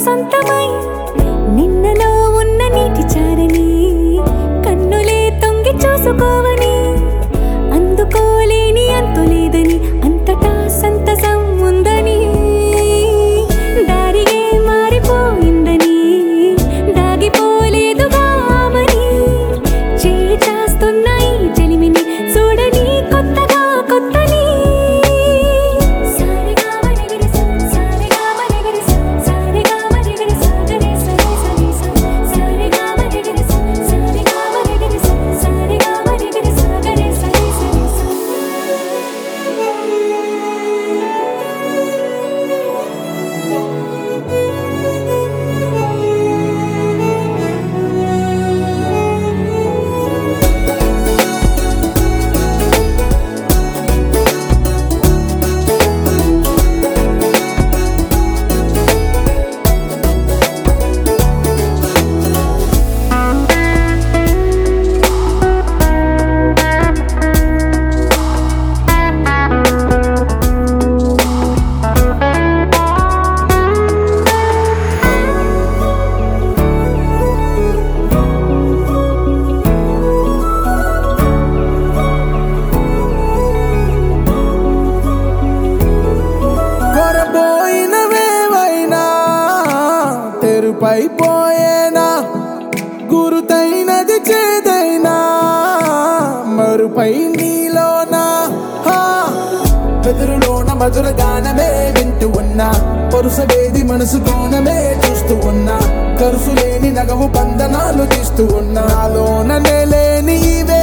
సొంతమై నిన్నలో ఉన్న నీటి చారని కన్నులే తొంగి చూసుకోవని అందుకోలేని అంతు లేదని అంతటా సంతసం ఉందని దారిగే మారిపోయిందని దాగిపోలేదుగా ఆమని చేస్తాస్తున్నాయి జలిమిని చూడని కొత్తగా కొత్తని సారిగా మరిగిరి సారిగా మరిగిరి సారిగా మరిగిరి సాగరే సరి సరి సారిగా మరిగిరి సారిగా మరిగిరి సారిగా మరిగిరి సాగరే సరి సరి కొరబోయినవేవైనా తెరుపైపోయేనా గురుతైనది చేదైనా మరుపై నీలోనా హా. వెదురులోన మధుర గానమే వింటూ ఉన్నా పరుసవేది మనసు కోణమే చూస్తూ ఉన్నా కరుసు లేని నగవు బంధనాలు తీస్తూ ఉన్నా నాలోన లేని ఇవే